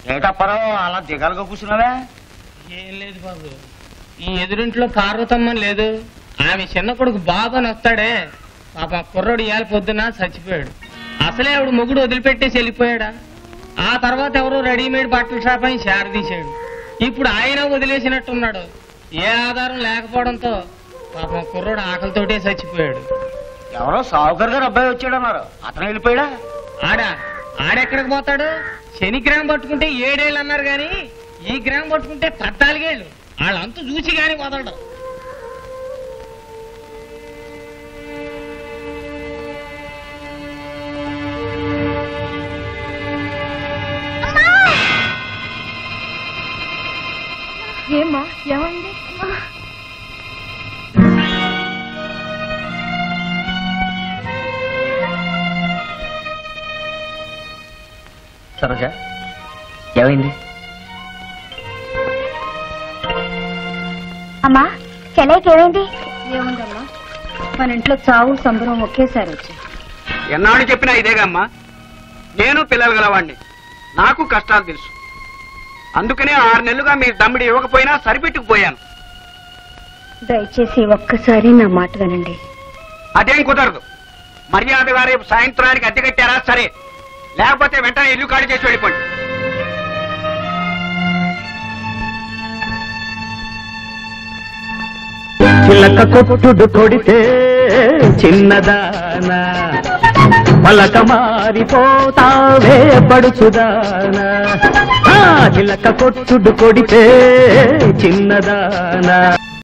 ఏటప్పారో అలా దిగాలుగా కూర్చున్నావే ఏం లేదు బాబు ఈ ఎదురింట్లో పార్వతమ్మ లేదు ఆమె చిన్న కొడుకు బాబు అని వస్తాడే పాప కుర్రోడు ఇవాళ పొద్దున చచ్చిపోయాడు అసలే ఆవిడ మొగుడు వదిలిపెట్టేసి వెళ్ళిపోయాడా ఆ తర్వాత ఎవరో రెడీమేడ్ బట్టల షాప్ అని షేర్ తీశాడు ఇప్పుడు ఆయన వదిలేసినట్టున్నాడు ఏ ఆధారం లేకపోవడంతో పాపం కుర్రోడు ఆకలితోటే చచ్చిపోయాడు ఎవరో సావుకర్ గారు అబ్బాయి వచ్చాడన్నారు అతను వెళ్ళిపోయాడా ఆడా ఆడెక్కడికి పోతాడు శని గ్రామం పట్టుకుంటే ఏడేళ్ళు అన్నారు గాని ఈ గ్రామం పట్టుకుంటే పద్నాలుగేళ్ళు వాళ్ళంతా చూసి గాని వదలడం ఏమ్మా ఏమైంది సరోజ ఏమైంది అమ్మా చెల్లైకి ఏమైంది ఏముందమ్మా మన ఇంట్లో చావు సంబరం ఒకేసారి వచ్చి ఎన్నాళ్ళు చెప్పినా ఇదేగమ్మా నేను పిల్లలు గలవాణ్ణి నాకు కష్టాలు తెలుసు అందుకనే ఆరు నెలలుగా మీరు దమ్మిడి ఇవ్వకపోయినా సరిపెట్టుకుపోయాను దయచేసి ఒక్కసారి నా మాట వినండి అదేం కుదరదు మర్యాదగా రేపు సాయంత్రానికి అద్దె కట్టారా సరే లేకపోతే వెంటనే ఇల్లు ఖాళీ చేసి వెళ్ళిపోండి చిలక కొట్టుడు కొడితే చిన్నదానా పలక మారిపోతావే పడుచుదానా ఆ, చిలక కొట్టుడు కొడితే చిన్నదానా